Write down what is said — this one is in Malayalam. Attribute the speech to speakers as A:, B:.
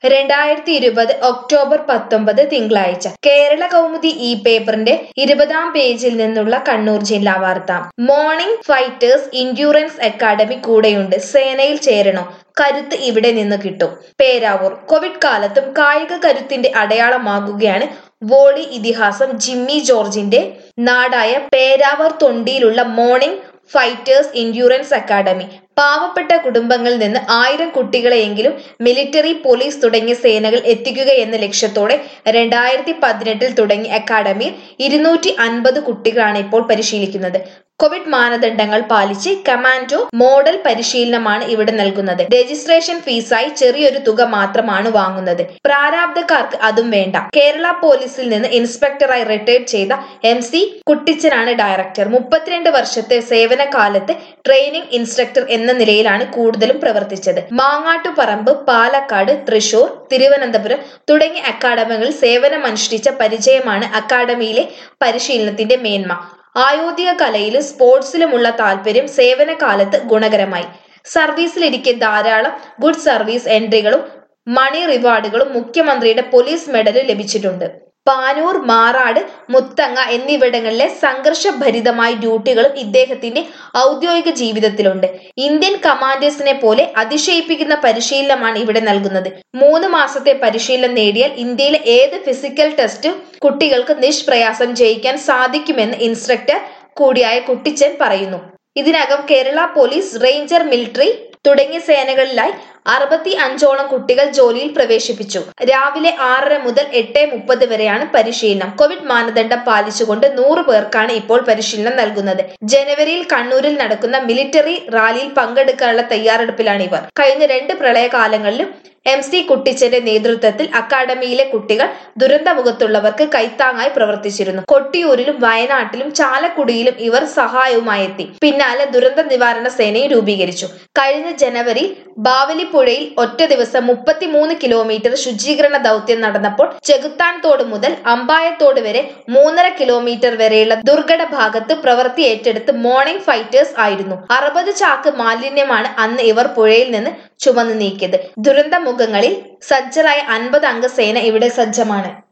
A: രണ്ടായിരത്തി ഇരുപത് ഒക്ടോബർ പത്തൊമ്പത് തിങ്കളാഴ്ച കേരള കൗമുദി ഈ പേപ്പറിന്റെ ഇരുപതാം പേജിൽ നിന്നുള്ള കണ്ണൂർ ജില്ലാ വാർത്ത മോർണിംഗ് ഫൈറ്റേഴ്സ് ഇൻഡ്യൂറൻസ് അക്കാദമി കൂടെയുണ്ട് സേനയിൽ ചേരണോ കരുത്ത് ഇവിടെ നിന്ന് കിട്ടും പേരാവൂർ കോവിഡ് കാലത്തും കായിക കരുത്തിന്റെ അടയാളമാകുകയാണ് വോളി ഇതിഹാസം ജിമ്മി ജോർജിന്റെ നാടായ പേരാവൂർ തൊണ്ടിയിലുള്ള മോർണിംഗ് ഫൈറ്റേഴ്സ് ഇൻഡ്യൂറൻസ് അക്കാദമി പാവപ്പെട്ട കുടുംബങ്ങളിൽ നിന്ന് ആയിരം കുട്ടികളെയെങ്കിലും മിലിറ്ററി പോലീസ് തുടങ്ങിയ സേനകൾ എത്തിക്കുക എന്ന ലക്ഷ്യത്തോടെ രണ്ടായിരത്തി പതിനെട്ടിൽ തുടങ്ങിയ അക്കാദമിയിൽ ഇരുന്നൂറ്റി അൻപത് കുട്ടികളാണ് ഇപ്പോൾ പരിശീലിക്കുന്നത് കോവിഡ് മാനദണ്ഡങ്ങൾ പാലിച്ച് കമാൻഡോ മോഡൽ പരിശീലനമാണ് ഇവിടെ നൽകുന്നത് രജിസ്ട്രേഷൻ ഫീസായി ചെറിയൊരു തുക മാത്രമാണ് വാങ്ങുന്നത് പ്രാരാബ്ധക്കാർക്ക് അതും വേണ്ട കേരള പോലീസിൽ നിന്ന് ഇൻസ്പെക്ടറായി റിട്ടയർഡ് ചെയ്ത എം സി കുട്ടിച്ചനാണ് ഡയറക്ടർ മുപ്പത്തിരണ്ട് വർഷത്തെ സേവന കാലത്ത് ട്രെയിനിംഗ് ഇൻസ്ട്രക്ടർ എന്ന നിലയിലാണ് കൂടുതലും പ്രവർത്തിച്ചത് മാങ്ങാട്ടുപറമ്പ് പാലക്കാട് തൃശൂർ തിരുവനന്തപുരം തുടങ്ങിയ അക്കാദമികളിൽ സേവനമനുഷ്ഠിച്ച പരിചയമാണ് അക്കാദമിയിലെ പരിശീലനത്തിന്റെ മേന്മ ആയോധിക കലയിലും സ്പോർട്സിലുമുള്ള താല്പര്യം സേവനകാലത്ത് ഗുണകരമായി സർവീസിലിരിക്കെ ധാരാളം ഗുഡ് സർവീസ് എൻട്രികളും മണി റിവാർഡുകളും മുഖ്യമന്ത്രിയുടെ പോലീസ് മെഡലും ലഭിച്ചിട്ടുണ്ട് പാനൂർ മാറാട് മുത്തങ്ങ എന്നിവിടങ്ങളിലെ സംഘർഷഭരിതമായ ഡ്യൂട്ടികളും ഇദ്ദേഹത്തിന്റെ ഔദ്യോഗിക ജീവിതത്തിലുണ്ട് ഇന്ത്യൻ കമാൻഡേഴ്സിനെ പോലെ അതിശയിപ്പിക്കുന്ന പരിശീലനമാണ് ഇവിടെ നൽകുന്നത് മൂന്ന് മാസത്തെ പരിശീലനം നേടിയാൽ ഇന്ത്യയിലെ ഏത് ഫിസിക്കൽ ടെസ്റ്റും കുട്ടികൾക്ക് നിഷ്പ്രയാസം ജയിക്കാൻ സാധിക്കുമെന്ന് ഇൻസ്ട്രക്ടർ കൂടിയായ കുട്ടിച്ചൻ പറയുന്നു ഇതിനകം കേരള പോലീസ് റേഞ്ചർ മിലിറ്ററി തുടങ്ങിയ സേനകളിലായി അറുപത്തി അഞ്ചോളം കുട്ടികൾ ജോലിയിൽ പ്രവേശിപ്പിച്ചു രാവിലെ ആറര മുതൽ എട്ട് മുപ്പത് വരെയാണ് പരിശീലനം കോവിഡ് മാനദണ്ഡം പാലിച്ചുകൊണ്ട് നൂറ് പേർക്കാണ് ഇപ്പോൾ പരിശീലനം നൽകുന്നത് ജനുവരിയിൽ കണ്ണൂരിൽ നടക്കുന്ന മിലിറ്ററി റാലിയിൽ പങ്കെടുക്കാനുള്ള തയ്യാറെടുപ്പിലാണ് ഇവർ കഴിഞ്ഞ രണ്ട് പ്രളയകാലങ്ങളിലും എം സി കുട്ടിച്ചന്റെ നേതൃത്വത്തിൽ അക്കാദമിയിലെ കുട്ടികൾ ദുരന്തമുഖത്തുള്ളവർക്ക് കൈത്താങ്ങായി പ്രവർത്തിച്ചിരുന്നു കൊട്ടിയൂരിലും വയനാട്ടിലും ചാലക്കുടിയിലും ഇവർ സഹായവുമായി എത്തി പിന്നാലെ ദുരന്ത നിവാരണ സേനയും രൂപീകരിച്ചു കഴിഞ്ഞ ജനുവരി ബാവലിപ്പുഴയിൽ ഒറ്റ ദിവസം മുപ്പത്തിമൂന്ന് കിലോമീറ്റർ ശുചീകരണ ദൗത്യം നടന്നപ്പോൾ ചെകുത്താൻ തോട് മുതൽ അമ്പായത്തോട് വരെ മൂന്നര കിലോമീറ്റർ വരെയുള്ള ദുർഘട ഭാഗത്ത് പ്രവൃത്തി ഏറ്റെടുത്ത് മോർണിംഗ് ഫൈറ്റേഴ്സ് ആയിരുന്നു അറുപത് ചാക്ക് മാലിന്യമാണ് അന്ന് ഇവർ പുഴയിൽ നിന്ന് ചുമന്നു നീക്കിയത് ദുരന്തമുഖങ്ങളിൽ സജ്ജരായ അൻപത് അംഗ സേന ഇവിടെ സജ്ജമാണ്